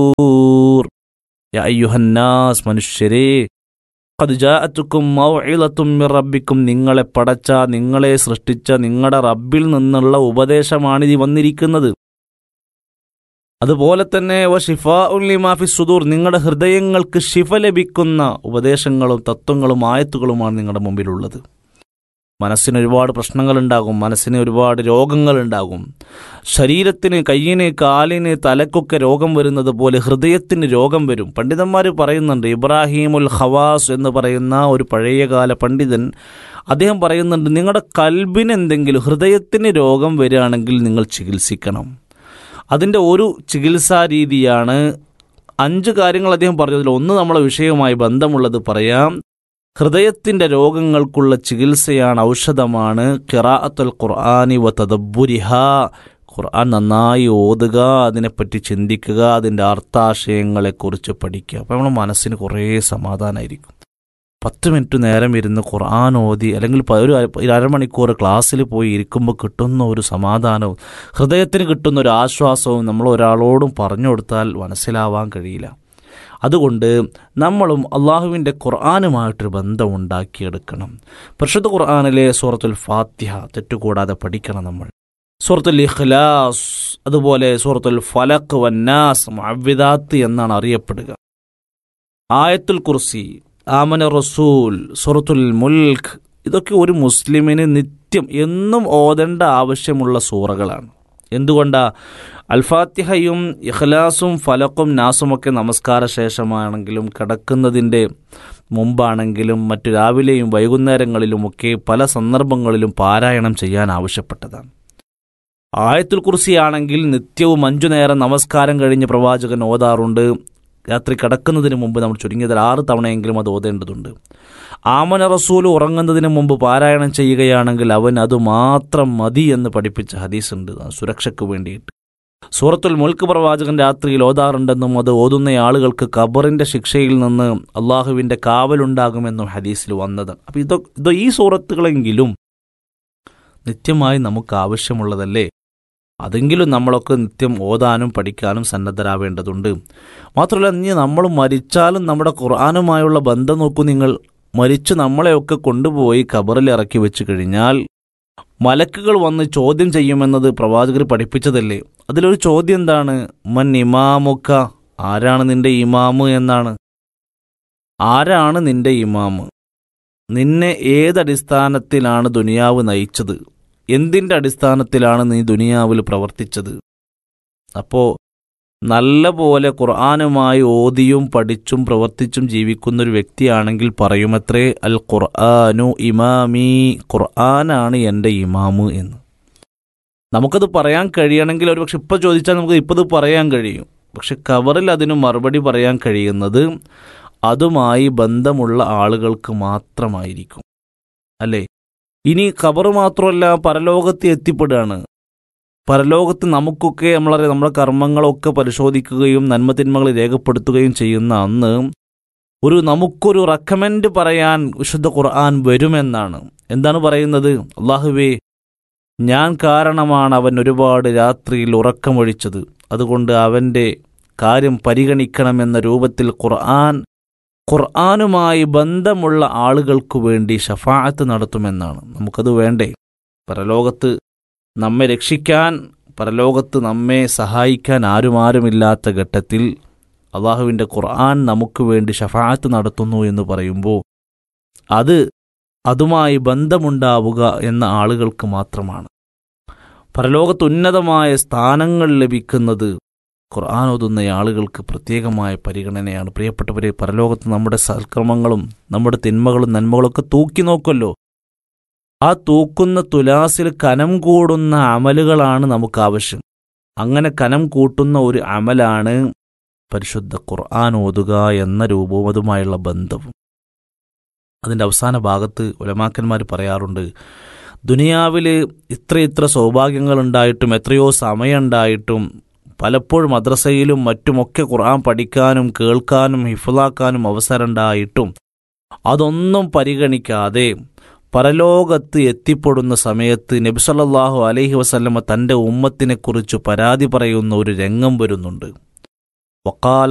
യാ അയ്യുഹന്നാസ് മനുഷ്യരെ ഖദ് ജാഅത്തുക്കും മൗഇളത്തും മിർ റബ്ബിക്കും നിങ്ങളെ പടച്ച നിങ്ങളെ സൃഷ്ടിച്ച നിങ്ങളുടെ റബ്ബിൽ നിന്നുള്ള ഉപദേശമാണ് ഇത് വന്നിരിക്കുന്നത് അതുപോലെ തന്നെ വ ഷിഫാ ഉല്ലിമാഫി സുദൂർ നിങ്ങളുടെ ഹൃദയങ്ങൾക്ക് ശിഫ ലഭിക്കുന്ന ഉപദേശങ്ങളും തത്വങ്ങളും ആയത്തുകളുമാണ് നിങ്ങളുടെ മുമ്പിലുള്ളത് മനസ്സിന് ഒരുപാട് പ്രശ്നങ്ങളുണ്ടാകും മനസ്സിന് ഒരുപാട് രോഗങ്ങളുണ്ടാകും ശരീരത്തിന് കയ്യിന് കാലിന് തലക്കൊക്കെ രോഗം വരുന്നത് പോലെ ഹൃദയത്തിന് രോഗം വരും പണ്ഡിതന്മാർ പറയുന്നുണ്ട് ഇബ്രാഹിമുൽ ഹവാസ് എന്ന് പറയുന്ന ഒരു പഴയകാല പണ്ഡിതൻ അദ്ദേഹം പറയുന്നുണ്ട് നിങ്ങളുടെ കൽബിന് എന്തെങ്കിലും ഹൃദയത്തിന് രോഗം വരികയാണെങ്കിൽ നിങ്ങൾ ചികിത്സിക്കണം അതിൻ്റെ ഒരു ചികിത്സാ രീതിയാണ് അഞ്ച് കാര്യങ്ങൾ അദ്ദേഹം പറഞ്ഞതിൽ ഒന്ന് നമ്മളെ വിഷയവുമായി ബന്ധമുള്ളത് പറയാം ഹൃദയത്തിൻ്റെ രോഗങ്ങൾക്കുള്ള ചികിത്സയാണ് ഔഷധമാണ് കിറാഅത്തുൽ ഖുർആാനി വ തദബുരിഹ ഖുർആൻ നന്നായി ഓതുക അതിനെപ്പറ്റി ചിന്തിക്കുക അതിൻ്റെ അർത്ഥാശയങ്ങളെക്കുറിച്ച് പഠിക്കുക അപ്പോൾ നമ്മുടെ മനസ്സിന് കുറേ സമാധാനമായിരിക്കും പത്ത് മിനിറ്റ് നേരം ഇരുന്ന് ഖുർആൻ ഓതി അല്ലെങ്കിൽ പ- ഒരു അര- ഒരു അരമണിക്കൂർ ക്ലാസ്സിൽ പോയി ഇരിക്കുമ്പോൾ കിട്ടുന്ന ഒരു സമാധാനവും ഹൃദയത്തിന് കിട്ടുന്ന ഒരു ആശ്വാസവും നമ്മൾ ഒരാളോടും പറഞ്ഞു കൊടുത്താൽ മനസ്സിലാവാൻ കഴിയില്ല അതുകൊണ്ട് നമ്മളും അള്ളാഹുവിൻ്റെ ഖുർആാനുമായിട്ടൊരു ബന്ധം ഉണ്ടാക്കിയെടുക്കണം പരിശുദ്ധ ഖുർആാനിലെ സൂറത്തുൽ ഫാത്തിഹ തെറ്റുകൂടാതെ പഠിക്കണം നമ്മൾ സൂറത്തുൽ ഇഖ്ലാസ് അതുപോലെ സൂറത്തുൽ ഫലഖ് വന്നാസ് മഅവ്വിദാത്ത് എന്നാണ് അറിയപ്പെടുക ആയത്തുൽ കുർസി ആമന റസൂൽ സൂറത്തുൽ മുൽഖ് ഇതൊക്കെ ഒരു മുസ്ലിമിന് നിത്യം എന്നും ഓതേണ്ട ആവശ്യമുള്ള സൂറകളാണ് എന്തുകൊണ്ടാ അൽഫാത്തിഹയും ഇഖ്ലാസും ഫലക്കും നാസുമൊക്കെ നമസ്കാര ശേഷമാണെങ്കിലും കിടക്കുന്നതിൻ്റെ മുമ്പാണെങ്കിലും മറ്റു രാവിലെയും വൈകുന്നേരങ്ങളിലുമൊക്കെ പല സന്ദർഭങ്ങളിലും പാരായണം ചെയ്യാൻ ആവശ്യപ്പെട്ടതാണ് ആയത്തുൽ കുർസിയാണെങ്കിൽ നിത്യവും അഞ്ചു നേരം നമസ്കാരം കഴിഞ്ഞ് പ്രവാചകൻ ഓതാറുണ്ട് രാത്രി കിടക്കുന്നതിന് മുമ്പ് നമ്മൾ ചുരുങ്ങിയതിൽ ആറ് തവണയെങ്കിലും അത് ഓതേണ്ടതുണ്ട് ആമന റസൂൽ ഉറങ്ങുന്നതിന് മുമ്പ് പാരായണം ചെയ്യുകയാണെങ്കിൽ അവൻ അത് മാത്രം മതി എന്ന് പഠിപ്പിച്ച ഹദീസ് ഉണ്ട് ആ സുരക്ഷയ്ക്ക് വേണ്ടിയിട്ട് സൂറത്തുൽ മുൽക്ക് പ്രവാചകൻ രാത്രിയിൽ ഓതാറുണ്ടെന്നും അത് ഓതുന്ന ആളുകൾക്ക് ഖബറിന്റെ ശിക്ഷയിൽ നിന്ന് അള്ളാഹുവിന്റെ കാവലുണ്ടാകുമെന്നും ഹദീസിൽ വന്നത് അപ്പോൾ ഇതൊ ഇതോ ഈ സൂറത്തുകളെങ്കിലും നിത്യമായി നമുക്ക് ആവശ്യമുള്ളതല്ലേ അതെങ്കിലും നമ്മളൊക്കെ നിത്യം ഓതാനും പഠിക്കാനും സന്നദ്ധരാവേണ്ടതുണ്ട് മാത്രമല്ല ഇനി നമ്മൾ മരിച്ചാലും നമ്മുടെ ഖുർആാനുമായുള്ള ബന്ധം നോക്കൂ നിങ്ങൾ മരിച്ച് നമ്മളെയൊക്കെ കൊണ്ടുപോയി ഖബറിൽ ഇറക്കി വെച്ച് കഴിഞ്ഞാൽ മലക്കുകൾ വന്ന് ചോദ്യം ചെയ്യുമെന്നത് പ്രവാചകർ പഠിപ്പിച്ചതല്ലേ അതിലൊരു ചോദ്യം എന്താണ് മൻ ഇമാമുക്ക ആരാണ് നിന്റെ ഇമാമ് എന്നാണ് ആരാണ് നിന്റെ ഇമാമ് നിന്നെ ഏതടിസ്ഥാനത്തിലാണ് ദുനിയാവ് നയിച്ചത് എന്തിൻ്റെ അടിസ്ഥാനത്തിലാണ് നീ ദുനിയാവിൽ പ്രവർത്തിച്ചത് അപ്പോൾ നല്ല പോലെ ഖുർആാനുമായി ഓതിയും പഠിച്ചും പ്രവർത്തിച്ചും ജീവിക്കുന്ന ഒരു വ്യക്തിയാണെങ്കിൽ പറയുമത്രേ അൽ ഖുർആാനു ഇമാമി ഖുർആനാണ് എൻ്റെ ഇമാമ് എന്ന് നമുക്കത് പറയാൻ കഴിയണമെങ്കിൽ ഒരു പക്ഷെ ഇപ്പോൾ ചോദിച്ചാൽ നമുക്ക് ഇപ്പോൾ ഇത് പറയാൻ കഴിയും പക്ഷെ കവറിൽ അതിന് മറുപടി പറയാൻ കഴിയുന്നത് അതുമായി ബന്ധമുള്ള ആളുകൾക്ക് മാത്രമായിരിക്കും അല്ലേ ഇനി ഖബർ മാത്രമല്ല പരലോകത്ത് എത്തിപ്പെടുകയാണ് പരലോകത്ത് നമുക്കൊക്കെ നമ്മളെ നമ്മുടെ കർമ്മങ്ങളൊക്കെ പരിശോധിക്കുകയും നന്മതിന്മകൾ രേഖപ്പെടുത്തുകയും ചെയ്യുന്ന അന്ന് ഒരു നമുക്കൊരു റെക്കമെൻഡ് പറയാൻ വിശുദ്ധ ഖുർആൻ വരുമെന്നാണ് എന്താണ് പറയുന്നത് അള്ളാഹുവേ ഞാൻ കാരണമാണ് അവൻ ഒരുപാട് രാത്രിയിൽ ഉറക്കമൊഴിച്ചത് അതുകൊണ്ട് അവൻ്റെ കാര്യം പരിഗണിക്കണമെന്ന രൂപത്തിൽ ഖുർആൻ ഖുർആനുമായി ബന്ധമുള്ള ആളുകൾക്ക് വേണ്ടി ഷഫാഅത്ത് നടത്തുമെന്നാണ് നമുക്കത് വേണ്ടേ പരലോകത്ത് നമ്മെ രക്ഷിക്കാൻ പരലോകത്ത് നമ്മെ സഹായിക്കാൻ ആരുമാരുമില്ലാത്ത ഘട്ടത്തിൽ അള്ളാഹുവിൻ്റെ ഖുർആൻ നമുക്ക് വേണ്ടി ഷഫാഅത്ത് നടത്തുന്നു എന്ന് പറയുമ്പോൾ അത് അതുമായി ബന്ധമുണ്ടാവുക എന്ന ആളുകൾക്ക് മാത്രമാണ് പരലോകത്ത് ഉന്നതമായ സ്ഥാനങ്ങൾ ലഭിക്കുന്നത് ഖുർആൻ ഓതുന്ന ആളുകൾക്ക് പ്രത്യേകമായ പരിഗണനയാണ് പ്രിയപ്പെട്ടവരെ പരലോകത്ത് നമ്മുടെ സൽക്രമങ്ങളും നമ്മുടെ തിന്മകളും നന്മകളൊക്കെ തൂക്കി നോക്കുമല്ലോ ആ തൂക്കുന്ന തുലാസിൽ കനം കൂടുന്ന അമലുകളാണ് നമുക്ക് ആവശ്യം അങ്ങനെ കനം കൂട്ടുന്ന ഒരു അമലാണ് പരിശുദ്ധ ഖുർആൻ ഓതുക എന്ന രൂപവും അതുമായുള്ള ബന്ധവും അതിൻ്റെ അവസാന ഭാഗത്ത് ഉലമാക്കന്മാർ പറയാറുണ്ട് ദുനിയാവിൽ ഇത്ര ഇത്ര സൗഭാഗ്യങ്ങളുണ്ടായിട്ടും എത്രയോ സമയമുണ്ടായിട്ടും പലപ്പോഴും മദ്രസയിലും മറ്റുമൊക്കെ ഖുർആൻ പഠിക്കാനും കേൾക്കാനും ഹിഫലാക്കാനും അവസരമുണ്ടായിട്ടും അതൊന്നും പരിഗണിക്കാതെ പരലോകത്ത് എത്തിപ്പെടുന്ന സമയത്ത് നബിസല്ലാഹു അലൈഹി വസല്ലമ തൻ്റെ ഉമ്മത്തിനെക്കുറിച്ച് പരാതി പറയുന്ന ഒരു രംഗം വരുന്നുണ്ട് വക്കാല